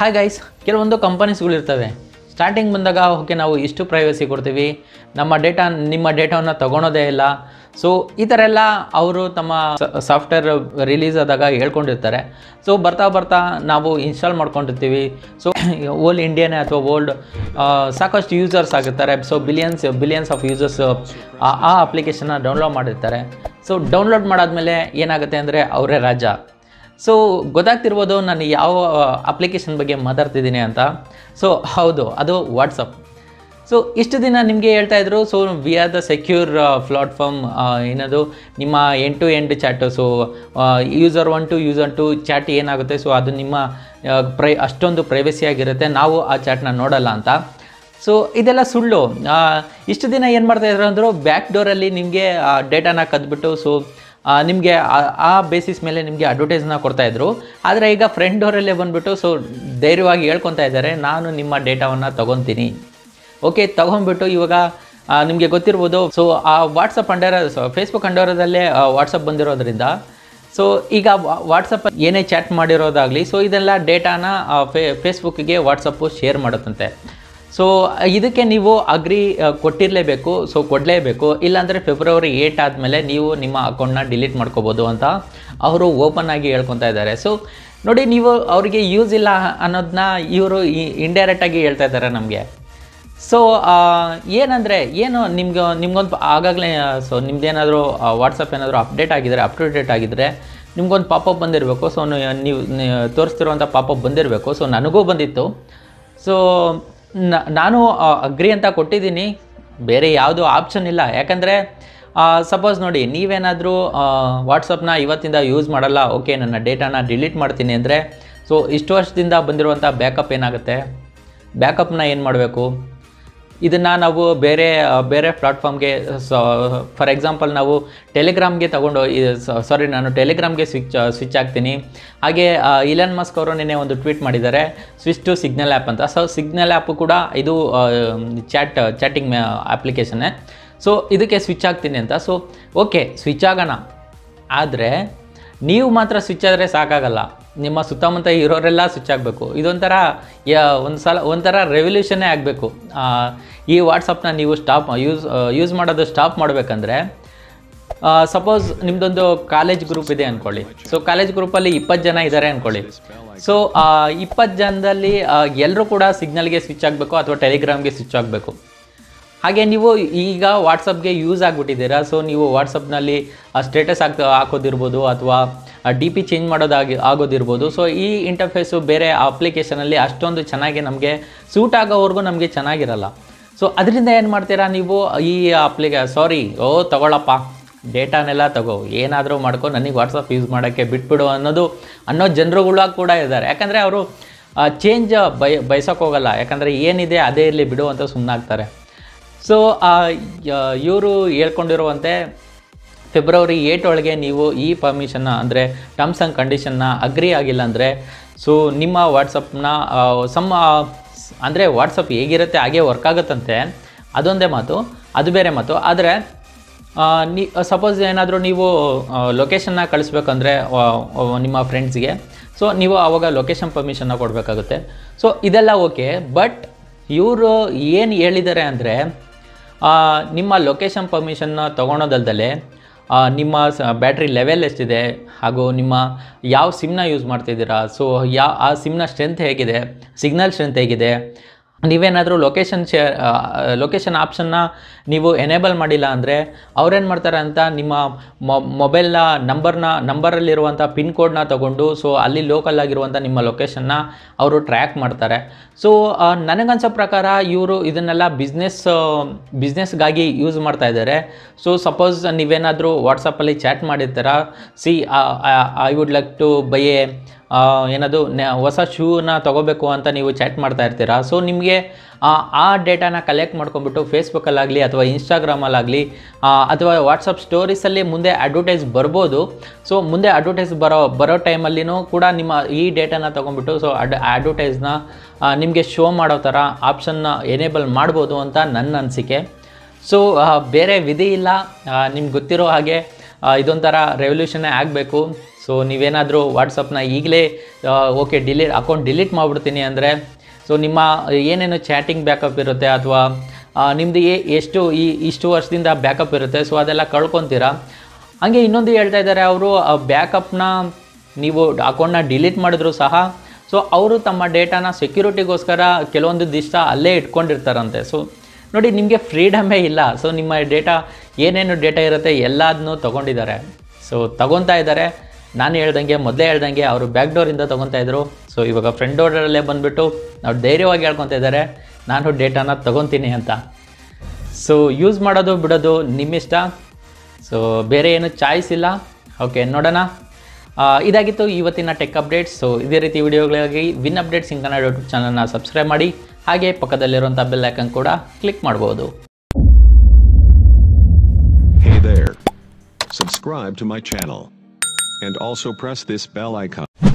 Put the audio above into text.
Hi guys ಕೆಲವೊಂದು ಕಂಪನೀಸ್ಗಳಿರ್ತವೆ starting ಬಂದಾಗ okay ನಾವು ಇಷ್ಟು ಪ್ರೈವಸಿ ಕೊಡ್ತೀವಿ ನಮ್ಮ ಡೇಟಾ ನಿಮ್ಮ ಡೇಟಾವನ್ನು ತಗೊಳೋದೇ ಇಲ್ಲ ಸೊ ಈ ಥರ ಎಲ್ಲ ಅವರು ತಮ್ಮ ಸಾಫ್ಟ್ವೇರ್ ರಿಲೀಸ್ ಆದಾಗ ಹೇಳ್ಕೊಂಡಿರ್ತಾರೆ ಸೊ ಬರ್ತಾ ಬರ್ತಾ ನಾವು ಇನ್ಸ್ಟಾಲ್ ಮಾಡ್ಕೊಂಡಿರ್ತೀವಿ ಸೊ ಓಲ್ ಇಂಡಿಯಾನೇ ಅಥವಾ ವರ್ಲ್ಡ್ ಸಾಕಷ್ಟು ಯೂಸರ್ಸ್ ಆಗಿರ್ತಾರೆ so billions billions of users ಆ ಅಪ್ಲಿಕೇಶನ್ನ ಡೌನ್ಲೋಡ್ ಮಾಡಿರ್ತಾರೆ ಸೊ ಡೌನ್ಲೋಡ್ ಮಾಡಾದ್ಮೇಲೆ ಏನಾಗುತ್ತೆ ಅಂದರೆ ಅವರೇ ರಾಜ ಸೊ ಗೊತ್ತಾಗ್ತಿರ್ಬೋದು ನಾನು ಯಾವ ಅಪ್ಲಿಕೇಶನ್ ಬಗ್ಗೆ ಮಾತಾಡ್ತಿದ್ದೀನಿ ಅಂತ ಸೊ ಹೌದು ಅದು ವಾಟ್ಸಪ್ ಸೊ ಇಷ್ಟು ದಿನ ನಿಮಗೆ ಹೇಳ್ತಾ ಇದ್ರು so we are the secure platform ಏನದು ನಿಮ್ಮ end to end chat so user one to user two chat ಏನಾಗುತ್ತೆ ಸೊ ಅದು ನಿಮ್ಮ ಆ, ಪ್ರೈ ಅಷ್ಟೊಂದು ಪ್ರೈವಸಿ ಆಗಿರುತ್ತೆ ನಾವು ಆ ಚಾಟ್ನ ನೋಡಲ್ಲ ಅಂತ ಸೊ ಇದೆಲ್ಲ ಸುಳ್ಳು ಆ, ಇಷ್ಟು ದಿನ ಏನು ಮಾಡ್ತಾ ಇದ್ರು ಅಂದರು ಬ್ಯಾಕ್ ಡೋರಲ್ಲಿ ನಿಮಗೆ ಡೇಟಾನ ಕದ್ಬಿಟ್ಟು ಸೊ ನಿಮಗೆ ಆ ಬೇಸಿಸ್ ಮೇಲೆ ನಿಮಗೆ ಅಡ್ವರ್ಟೈಸ್ನ ಕೊಡ್ತಾಯಿದ್ರು ಆದರೆ ಈಗ ಫ್ರೆಂಡ್ ಡೋರಲ್ಲೇ ಬಂದುಬಿಟ್ಟು ಸೊ ಧೈರ್ಯವಾಗಿ ಹೇಳ್ಕೊತಾ ಇದ್ದಾರೆ ನಾನು ನಿಮ್ಮ ಡೇಟಾವನ್ನು ತೊಗೊತೀನಿ ಓಕೆ ತೊಗೊಂಡ್ಬಿಟ್ಟು ಇವಾಗ ನಿಮಗೆ ಗೊತ್ತಿರ್ಬೋದು ಸೊ ಆ ವಾಟ್ಸಪ್ ಅಂಡರ್ ಸೊ ಫೇಸ್ಬುಕ್ ಅಂಡರದಲ್ಲೇ ವಾಟ್ಸಪ್ ಬಂದಿರೋದ್ರಿಂದ ಸೊ ಈಗ ವಾಟ್ಸಪ್ ಏನೇ ಚಾಟ್ ಮಾಡಿರೋದಾಗಲಿ ಸೊ ಇದೆಲ್ಲ ಡೇಟಾನ ಫೇ ಫೇಸ್ಬುಕ್ಗೆ ವಾಟ್ಸಪ್ಪು ಶೇರ್ ಮಾಡುತ್ತಂತೆ ಸೊ ಇದಕ್ಕೆ ನೀವು ಅಗ್ರಿ ಕೊಟ್ಟಿರಲೇಬೇಕು ಸೊ ಕೊಡಲೇಬೇಕು ಇಲ್ಲಾಂದರೆ ಫೆಬ್ರವರಿ ಏಟ್ ಆದಮೇಲೆ ನೀವು ನಿಮ್ಮ ಅಕೌಂಟ್ನ ಡಿಲೀಟ್ ಮಾಡ್ಕೋಬೋದು ಅಂತ ಅವರು ಓಪನ್ ಆಗಿ ಹೇಳ್ಕೊತಾ ಇದ್ದಾರೆ ಸೊ ನೋಡಿ ನೀವು ಅವರಿಗೆ ಯೂಸ್ ಇಲ್ಲ ಅನ್ನೋದನ್ನ ಇವರು ಇಂಡೈರೆಕ್ಟಾಗಿ ಹೇಳ್ತಾ ಇದ್ದಾರೆ ನಮಗೆ ಸೊ ಏನಂದರೆ ಏನು ನಿಮ್ಗೆ ನಿಮ್ಗೊಂದು ಆಗಾಗಲೇ ಸೊ ನಿಮ್ದೇನಾದರೂ ವಾಟ್ಸಪ್ ಏನಾದರೂ ಅಪ್ಡೇಟ್ ಆಗಿದ್ದರೆ ಅಪ್ ಟು ಡೇಟ್ ಆಗಿದ್ದರೆ ನಿಮ್ಗೊಂದು ಪಾಪಪ್ ಬಂದಿರಬೇಕು ಸೊ ನೀವು ನೀವು ತೋರಿಸ್ತಿರುವಂಥ ಪಾಪಪ್ ಬಂದಿರಬೇಕು ಸೊ ನನಗೂ ಬಂದಿತ್ತು ಸೊ ನಾನು ಅಗ್ರಿ ಅಂತ ಕೊಟ್ಟಿದ್ದೀನಿ ಬೇರೆ ಯಾವುದೂ ಆಪ್ಷನ್ ಇಲ್ಲ ಯಾಕಂದರೆ ಸಪೋಸ್ ನೋಡಿ ನೀವೇನಾದರೂ ವಾಟ್ಸಪ್ನ ಇವತ್ತಿಂದ ಯೂಸ್ ಮಾಡಲ್ಲ ಓಕೆ ನನ್ನ ಡೇಟಾನ ಡಿಲೀಟ್ ಮಾಡ್ತೀನಿ ಅಂದರೆ ಸೊ ಇಷ್ಟು ವರ್ಷದಿಂದ ಬಂದಿರುವಂಥ ಬ್ಯಾಕಪ್ ಏನಾಗುತ್ತೆ ಬ್ಯಾಕಪ್ನ ಏನು ಮಾಡಬೇಕು ಇದನ್ನು ನಾವು ಬೇರೆ ಬೇರೆ ಪ್ಲಾಟ್ಫಾರ್ಮ್ಗೆ ಫಾರ್ ಎಕ್ಸಾಂಪಲ್ ನಾವು ಟೆಲಿಗ್ರಾಮ್ಗೆ ತಗೊಂಡು ಸಾರಿ ನಾನು ಟೆಲಿಗ್ರಾಮ್ಗೆ ಸ್ವಿಚ್ ಸ್ವಿಚ್ ಆಗ್ತೀನಿ ಹಾಗೆ ಇಲನ್ ಮಸ್ಕ್ ಅವರು ನಿನ್ನೆ ಒಂದು ಟ್ವೀಟ್ ಮಾಡಿದ್ದಾರೆ ಸ್ವಿಚ್ ಟು ಸಿಗ್ನಲ್ ಆ್ಯಪ್ ಅಂತ ಸೊ ಸಿಗ್ನಲ್ ಆ್ಯಪು ಕೂಡ ಇದು ಚಾಟ್ ಚಾಟಿಂಗ್ ಅಪ್ಲಿಕೇಶನ್ನೇ ಸೊ ಇದಕ್ಕೆ ಸ್ವಿಚ್ ಆಗ್ತೀನಿ ಅಂತ ಸೊ ಓಕೆ ಸ್ವಿಚ್ ಆಗೋಣ ಆದರೆ ನೀವು ಮಾತ್ರ ಸ್ವಿಚ್ ಆದರೆ ಸಾಕಾಗಲ್ಲ ನಿಮ್ಮ ಸುತ್ತಮುತ್ತ ಇರೋರೆಲ್ಲ ಸ್ವಿಚ್ ಆಗಬೇಕು ಇದೊಂಥರ ಒಂದು ಸಲ ಒಂಥರ ರೆವಲ್ಯೂಷನ್ನೇ ಆಗಬೇಕು ಈ ವಾಟ್ಸಪ್ನ ನೀವು ಸ್ಟಾಪ್ ಯೂಸ್ ಯೂಸ್ ಮಾಡೋದು ಸ್ಟಾಪ್ ಮಾಡಬೇಕಂದ್ರೆ ಸಪೋಸ್ ನಿಮ್ಮದೊಂದು ಕಾಲೇಜ್ ಗ್ರೂಪ್ ಇದೆ ಅಂದ್ಕೊಳ್ಳಿ ಸೊ ಕಾಲೇಜ್ ಗ್ರೂಪಲ್ಲಿ ಇಪ್ಪತ್ತು ಜನ ಇದ್ದಾರೆ ಅಂದ್ಕೊಳ್ಳಿ ಸೊ ಇಪ್ಪತ್ತು ಜನದಲ್ಲಿ ಎಲ್ಲರೂ ಕೂಡ ಸಿಗ್ನಲ್ಗೆ ಸ್ವಿಚ್ ಆಗಬೇಕು ಅಥವಾ ಟೆಲಿಗ್ರಾಮ್ಗೆ ಸ್ವಿಚ್ ಆಗಬೇಕು ಹಾಗೆ ನೀವು ಈಗ ವಾಟ್ಸಪ್ಗೆ ಯೂಸ್ ಆಗಿಬಿಟ್ಟಿದ್ದೀರಾ ಸೊ ನೀವು ವಾಟ್ಸಪ್ನಲ್ಲಿ ಸ್ಟೇಟಸ್ ಹಾಕ್ ಹಾಕೋದಿರ್ಬೋದು ಅಥವಾ ಡಿ ಪಿ ಚೇಂಜ್ ಮಾಡೋದಾಗಿ ಆಗೋದಿರ್ಬೋದು ಸೊ ಈ ಇಂಟರ್ಫೇಸು ಬೇರೆ ಅಪ್ಲಿಕೇಶನಲ್ಲಿ ಅಷ್ಟೊಂದು ಚೆನ್ನಾಗಿ ನಮಗೆ ಸೂಟ್ ಆಗೋವರೆಗೂ ನಮಗೆ ಚೆನ್ನಾಗಿರಲ್ಲ ಸೊ ಅದರಿಂದ ಏನು ಮಾಡ್ತೀರಾ ನೀವು ಈ ಅಪ್ಲಿಕೇ ಸಾರಿ ಓ ತಗೊಳಪ್ಪ ಡೇಟಾನೆಲ್ಲ ತಗೋ ಏನಾದರೂ ಮಾಡ್ಕೊ ನನಗೆ ವಾಟ್ಸಪ್ ಯೂಸ್ ಮಾಡೋಕ್ಕೆ ಬಿಟ್ಬಿಡು ಅನ್ನೋದು ಅನ್ನೋ ಜನರುಗಳ ಕೂಡ ಇದ್ದಾರೆ ಯಾಕಂದರೆ ಅವರು ಚೇಂಜ್ ಬಯ ಬಯಸೋಕೆ ಹೋಗಲ್ಲ ಯಾಕಂದರೆ ಏನಿದೆ ಅದೇ ಇರಲಿ ಬಿಡು ಅಂತ ಸುಮ್ಮನಾಗ್ತಾರೆ ಸೊ ಇವರು ಹೇಳ್ಕೊಂಡಿರುವಂತೆ ಫೆಬ್ರವರಿ ಏಟ್ ಒಳಗೆ ನೀವು ಈ ಪರ್ಮಿಷನ್ನ ಅಂದರೆ ಟರ್ಮ್ಸ್ ಆ್ಯಂಡ್ ಕಂಡೀಷನ್ನ ಅಗ್ರಿ ಆಗಿಲ್ಲ ಅಂದರೆ ಸೊ ನಿಮ್ಮ ವಾಟ್ಸಪ್ನ ಸಮ್ ಅಂದರೆ ವಾಟ್ಸಪ್ ಹೇಗಿರುತ್ತೆ ಹಾಗೆ ವರ್ಕ್ ಆಗುತ್ತಂತೆ ಅದೊಂದೇ ಮಾತು ಅದು ಬೇರೆ ಮಾತು ಆದರೆ ನೀ ಸಪೋಸ್ ಏನಾದರೂ ನೀವು ಲೊಕೇಶನ್ನ ಕಳಿಸ್ಬೇಕಂದ್ರೆ ನಿಮ್ಮ ಫ್ರೆಂಡ್ಸ್ಗೆ ಸೊ ನೀವು ಆವಾಗ ಲೊಕೇಶನ್ ಪರ್ಮಿಷನ್ನ ಕೊಡಬೇಕಾಗುತ್ತೆ ಸೊ ಇದೆಲ್ಲ ಓಕೆ ಬಟ್ ಇವರು ಏನು ಹೇಳಿದ್ದಾರೆ ಅಂದರೆ ನಿಮ್ಮ ಲೊಕೇಶನ್ ಪರ್ಮಿಷನ್ನ ತೊಗೊಳೋದಲ್ದಲೆ ನಿಮ್ಮ ಸ ಬ್ಯಾಟ್ರಿ ಲೆವೆಲ್ ಎಷ್ಟಿದೆ ಹಾಗೂ ನಿಮ್ಮ ಯಾವ ಸಿಮ್ನ ಯೂಸ್ ಮಾಡ್ತಿದ್ದೀರಾ ಸೊ ಯಾ ಆ ಸಿಮ್ನ ಸ್ಟ್ರೆಂತ್ ಹೇಗಿದೆ ಸಿಗ್ನಲ್ ಸ್ಟ್ರೆಂತ್ ಹೇಗಿದೆ ನೀವೇನಾದರೂ ಲೊಕೇಶನ್ ಶೇರ್ ಲೊಕೇಶನ್ ಆಪ್ಷನ್ನ ನೀವು ಎನೇಬಲ್ ಮಾಡಿಲ್ಲ ಅಂದರೆ ಅವ್ರೇನು ಮಾಡ್ತಾರೆ ಅಂತ ನಿಮ್ಮ ಮೊಬೈಲ್ನ ನಂಬರ್ನ ನಂಬರಲ್ಲಿರುವಂಥ ಪಿನ್ ಕೋಡ್ನ ತೊಗೊಂಡು ಸೊ ಅಲ್ಲಿ ಲೋಕಲ್ ಆಗಿರುವಂಥ ನಿಮ್ಮ ಲೊಕೇಶನ್ನ ಅವರು ಟ್ರ್ಯಾಕ್ ಮಾಡ್ತಾರೆ ಸೊ ನನಗನ್ಸೋ ಪ್ರಕಾರ ಇವರು ಇದನ್ನೆಲ್ಲ ಬಿಸ್ನೆಸ್ ಬಿಸ್ನೆಸ್ಗಾಗಿ ಯೂಸ್ ಮಾಡ್ತಾ ಇದ್ದಾರೆ ಸೊ ಸಪೋಸ್ ನೀವೇನಾದರೂ ವಾಟ್ಸಪ್ಪಲ್ಲಿ ಚಾಟ್ ಮಾಡಿರ್ತೀರ see I would like to buy a ಏನದು ನ- ಹೊಸ ಶೂನ ತೊಗೋಬೇಕು ಅಂತ ನೀವು ಚಾಟ್ ಮಾಡ್ತಾ ಇರ್ತೀರಾ ಸೊ ನಿಮಗೆ ಆ ಡೇಟಾನ ಕಲೆಕ್ಟ್ ಮಾಡ್ಕೊಂಬಿಟ್ಟು ಫೇಸ್ಬುಕ್ಕಲ್ಲಾಗಲಿ ಅಥವಾ ಇನ್ಸ್ಟಾಗ್ರಾಮಲ್ಲಾಗಲಿ ಅಥವಾ ವಾಟ್ಸಪ್ ಸ್ಟೋರೀಸಲ್ಲಿ ಮುಂದೆ ಅಡ್ವರ್ಟೈಸ್ ಬರ್ಬೋದು ಸೊ ಮುಂದೆ ಅಡ್ವರ್ಟೈಸ್ ಬರೋ ಬರೋ ಟೈಮಲ್ಲಿನೂ ಕೂಡ ನಿಮ್ಮ ಈ ಡೇಟಾನ ತೊಗೊಂಬಿಟ್ಟು ಸೊ ಅಡ್ ಅಡ್ವರ್ಟೈಸ್ನ ನಿಮಗೆ ಶೋ ಮಾಡೋ ಥರ ಆಪ್ಷನ್ನ ಎನೇಬಲ್ ಮಾಡ್ಬೋದು ಅಂತ ನನ್ನ ಅನಿಸಿಕೆ ಸೊ ಬೇರೆ ವಿಧಿ ಇಲ್ಲ ನಿಮ್ಗೆ ಗೊತ್ತಿರೋ ಹಾಗೆ ಆ, ಇದೊಂಥರ ರೆವಲ್ಯೂಷನ್ನೇ ಆಗಬೇಕು ಸೊ ನೀವೇನಾದರೂ ವಾಟ್ಸಪ್ನ ಈಗಲೇ ಓಕೆ ಡಿಲೀಟ್ ಅಕೌಂಟ್ ಡಿಲೀಟ್ ಮಾಡಿಬಿಡ್ತೀನಿ ಅಂದರೆ ಸೊ ನಿಮ್ಮ ಏನೇನು ಚಾಟಿಂಗ್ ಬ್ಯಾಕಪ್ ಇರುತ್ತೆ ಅಥವಾ ನಿಮ್ಮದು ಏ ಎಷ್ಟು ಈ ಇಷ್ಟು ವರ್ಷದಿಂದ ಬ್ಯಾಕಪ್ ಇರುತ್ತೆ ಸೊ ಅದೆಲ್ಲ ಕಳ್ಕೊತೀರಾ ಹಂಗೆ ಇನ್ನೊಂದು ಹೇಳ್ತಾ ಇದ್ದಾರೆ ಅವರು ಬ್ಯಾಕಪ್ನ ನೀವು ಅಕೌಂಟ್ನ ಡಿಲೀಟ್ ಮಾಡಿದ್ರು ಸಹ ಸೊ ಅವರು ತಮ್ಮ ಡೇಟಾನ ಸೆಕ್ಯೂರಿಟಿಗೋಸ್ಕರ ಕೆಲವೊಂದು ದಿವಸ ಅಲ್ಲೇ ಇಟ್ಕೊಂಡಿರ್ತಾರಂತೆ ಸೊ ನೋಡಿ ನಿಮಗೆ ಫ್ರೀಡಮೇ ಇಲ್ಲ ಸೊ ನಿಮ್ಮ ಡೇಟಾ ಏನೇನು ಡೇಟಾ ಇರುತ್ತೆ ಎಲ್ಲದನ್ನೂ ತೊಗೊಂಡಿದ್ದಾರೆ ಸೊ ತಗೊತಾ ಇದ್ದಾರೆ ನಾನು ಹೇಳ್ದಂಗೆ ಮೊದಲೇ ಹೇಳ್ದಂಗೆ ಅವರು ಬ್ಯಾಕ್ ಡೋರಿಂದ ತೊಗೊತಾ ಇದ್ರು ಸೊ ಇವಾಗ ಫ್ರಂಟ್ ಡೋರಲ್ಲೇ ಬಂದುಬಿಟ್ಟು ನಾವು ಧೈರ್ಯವಾಗಿ ಹೇಳ್ಕೊತಾ ಇದ್ದಾರೆ ನಾನು ಡೇಟಾನ ತೊಗೊತೀನಿ ಅಂತ ಸೊ ಯೂಸ್ ಮಾಡೋದು ಬಿಡೋದು ನಿಮ್ಮಿಷ್ಟ ಸೊ ಬೇರೆ ಏನು ಚಾಯ್ಸ್ ಇಲ್ಲ ಓಕೆ ನೋಡೋಣ ಆ, ಇದಾಗಿತ್ತು ಇವತ್ತಿನ ಟೆಕ್ ಅಪ್ಡೇಟ್ಸ್ ಸೊ ಇದೇ ರೀತಿ ವಿಡಿಯೋಗಳಿಗಾಗಿ win updates in Kannada YouTube ಚಾನಲ್ನ ಸಬ್ಸ್ಕ್ರೈಬ್ ಮಾಡಿ ಹಾಗೆ ಪಕ್ಕದಲ್ಲಿರುವಂಥ ಬೆಲ್ ಐಕನ್ ಕೂಡ ಕ್ಲಿಕ್ ಮಾಡ್ಬೋದು Hey there. Subscribe to my channel. And also press this bell icon.